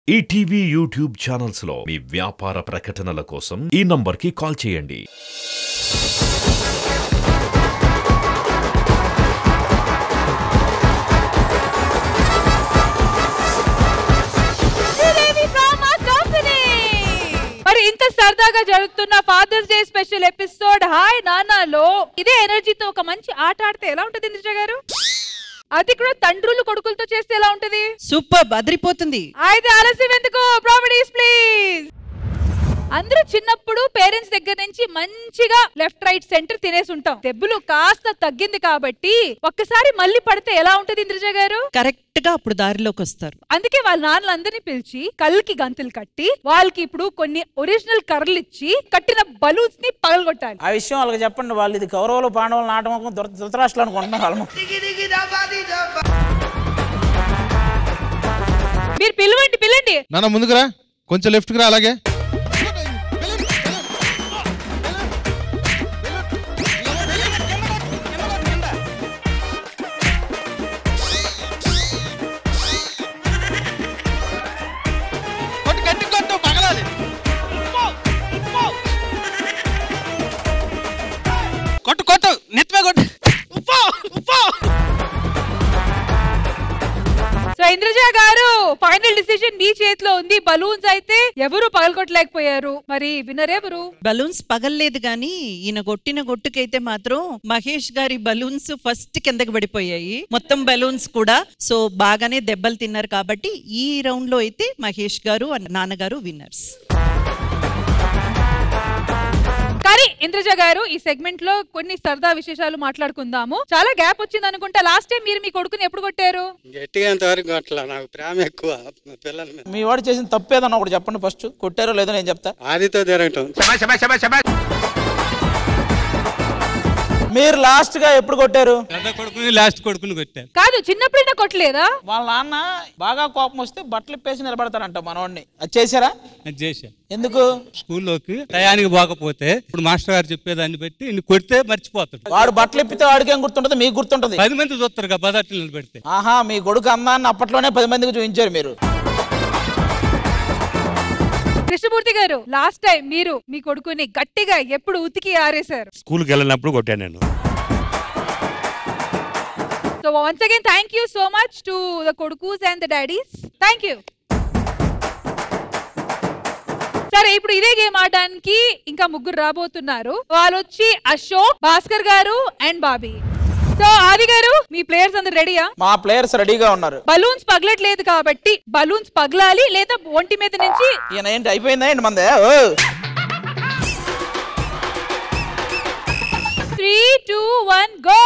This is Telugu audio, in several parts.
ఈటీవీ యూట్యూబ్ ఛానల్స్ లో మీ వ్యాపార ప్రకటనల కోసం ఈ నంబర్కి కాల్ చేయండి శ్రీదేవి డ్రామా కంపెనీ మరి ఇంత సరదాగా జరుగుతున్న father's day special episode hi నానాలో ఇదే ఎనర్జీతో ఒక మంచి ఆట ఆడితే ఎలా ఉంటది ఇంద్రజ గారు అది కూడా తండ్రులు కొడుకులతో చేస్తే ఎలా ఉంటది సూపర్ అదిరిపోతుంది అయితే ఆలస్యం ఎందుకు ప్రాపర్టీస్ ప్లీజ్ అందరూ చిన్నప్పుడు పేరెంట్స్ దగ్గర నుంచి మంచిగా లెఫ్ట్ రైట్ సెంటర్ తినేసి ఉంటాం దెబ్బలు కాస్త తగ్గింది కాబట్టి ఒక్కసారి మళ్ళీ పడితే ఎలా ఉంటది ఇంద్రజ గారు కరెక్ట్ గా అప్పుడు దారిలోకి వస్తారు అందుకే వాళ్ళ నాన్నలందరినీ పిలిచి కళ్ళకి గంతులు కట్టి వాళ్ళకి ఇప్పుడు కొన్ని ఒరిజినల్ కర్రలు ఇచ్చి కట్టిన బలూన్స్ ని పగలగొట్టాలి ఆ విషయం వాళ్ళకి చెప్పండి వాళ్ళు ఇది కౌరవులు పాండవులు నాటకం ధృతరాష్ట్రాలు అనుకుంటున్నారు వాళ్ళు మీరు పిలవండి పిల్లండి నాన్న ముందుకురా కొంచెం లెఫ్ట్కి రా అలాగే కొట్టు కొట్టు నెత్తిమే కొట్టు ఉప్పో ఉప్పో సో ఇంద్రజ గారు ఫైనల్ డిసిషన్ మీ చేతిలో ఉంది బలూన్స్ అయితే ఎవరు పగలగొట్టలేకపోయారు మరి విన్నర్ ఎవరు బలూన్స్ పగల్లేదు గాని ఈయన కొట్టిన కొట్టుకైతే మాత్రం మహేష్ గారి బలూన్స్ ఫస్ట్ కిందకి పడిపోయాయి మొత్తం బలూన్స్ కూడా సో బాగానే దెబ్బలు తిన్నారు కాబట్టి ఈ రౌండ్ లో అయితే మహేష్ గారు and నాన్నగారు విన్నర్స్ కానీ ఇంద్రజ గారు ఈ సెగ్మెంట్ లో కొన్ని సరదా విశేషాలు మాట్లాడుకుందాము చాలా గ్యాప్ వచ్చింది అనుకుంటా లాస్ట్ టైం మీరు మీ కొడుకుని ఎప్పుడు కొట్టారు గట్టిగా ఎంతవరకు కొట్టలా నాకు ప్రేమ ఎక్కువ మా పిల్లల మీద మీ వాడు చేసిన తప్పు ఏదన్నా ఒకటి చెప్పండి ఫస్ట్ కొట్టారో లేదో నేను చెప్తా ఆదితో తిరగటం మీరు లాస్ట్ గా ఎప్పుడు కొట్టారు పెద్ద కొడుకుని లాస్ట్ కొడుకుని కొట్టాను కాదు చిన్నప్పుడైనా కొట్టలేదా వాళ్ళ నాన్న బాగా కోపం వస్తే బట్టలు ఇప్పేసి నిలబడతారంట మనోడిని అది చేశారా అది చేశా ఎందుకు స్కూల్లోకి టయానికి పోకపోతే ఇప్పుడు మాస్టర్ గారు చెప్పేదాన్ని బట్టి ఇన్ని కొడితే మర్చిపోతాడు వాడు బట్టలు ఇప్పితే వాడికి ఏం గుర్తుంటది మీకు గుర్తుంటది పది మంది చూస్తారు కదా బజార్లు నిలబెడితే ఆహా మీ కొడుకు అందాన్ని అప్పట్లోనే పది మందికి చూపించారు మీరు కృష్ణమూర్తి గారు లాస్ట్ టైం మీరు మీ కొడుకుని గట్టిగా ఎప్పుడు ఉతికి ఆరేశారు స్కూల్కి వెళ్ళినప్పుడు కొట్టాను నేను so once again thank you so much to the కొడుకుస్ and the daddies thank you సరే ఇప్పుడు ఇదే గేమ్ ఆడడానికి ఇంకా ముగ్గురు రాబోతున్నారు వాళ్ళు వచ్చి అశోక్ భాస్కర్ గారు అండ్ బాబీ సో ఆది గారు మీ ప్లేయర్స్ అందరు రెడీయా మా ప్లేయర్స్ రెడీగా ఉన్నారు బలూన్స్ పగలట్లేదు కాబట్టి బలూన్స్ పగలాలి లేదా ఒంటి మీద నుంచి ఈయన ఏంటి అయిపోయిందా ఏంటి మందే ఓ త్రీ టూ వన్ గో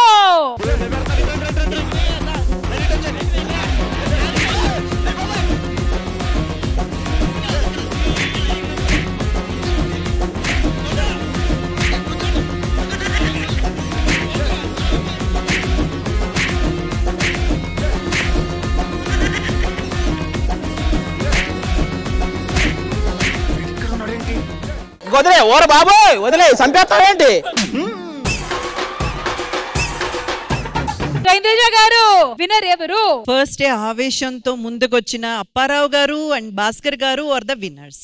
వదిలే ఓర బాబోయ్ వదిలే చంపేస్తావేంటి ఇంద్రజ గారు వినర్ ఎవరు ఫస్ట్ డే ఆవేశంతో ముందుకొచ్చిన అప్పారావు గారు అండ్ భాస్కర్ గారు ఆర్ ద విన్నర్స్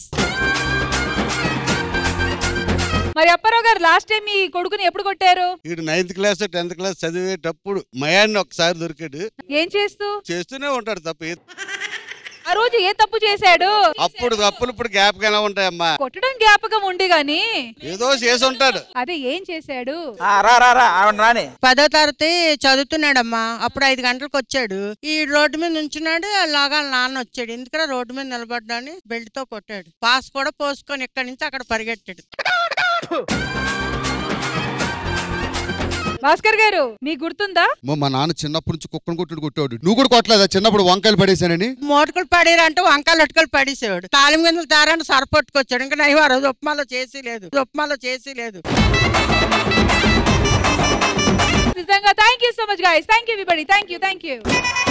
మరి అప్పారావు గారు లాస్ట్ టైం మీ కొడుకుని ఎప్పుడు కొట్టారు వీడు నైన్త్ క్లాస్ టెన్త్ క్లాస్ చదివేటప్పుడు మయాన్ని ఒకసారి దొరికాడు ఏం చేస్తూ చేస్తూనే ఉంటాడు తప్ప ఏ- ఆ రోజు ఏ తప్పు చేశాడు అప్పుడు తప్పులు ఇప్పుడు గ్యాప్ గానే ఉంటాయమ్మా కొట్టడం జ్ఞాపకం ఉండి గాని ఏదో చేసి ఉంటాడు అదే ఏం చేశాడు ఆ, రా రా రా ఆవిడ రాని పదో తరగతి చదువుతున్నాడమ్మా అప్పుడు ఐదు గంటలకు వచ్చాడు ఈ రోడ్డు మీద నుంచున్నాడు అలాగా వాళ్ళ నాన్న వచ్చాడు ఎందుకంటే రోడ్డు మీద నిలబడ్డాని బెల్ట్ తో కొట్టాడు పాస్ కూడా పోసుకొని ఇక్కడి నుంచి అక్కడ పరిగెట్టాడు భాస్కర్ గారు మీకు గుర్తుందా అమ్మో, మా నాన్న చిన్నప్పటి నుంచి కుక్కను కొట్టుడు కొట్టాడు నువ్వు కూడా కొట్టలేదా చిన్నప్పుడు వంకాయలు పడేశానని మోటుకులు పడేరంటే వంకాయలు అటుకలు పడేసేవాడు తాళం గింజలు తారంటే సరపట్టుకొచ్చాడు ఇంకా నయ్య ఆ రోజు ఉప్మాలో చేసి లేదు ఉప్మాలో చేసి లేదు నిజంగా thank you so much guys thank you everybody thank you thank you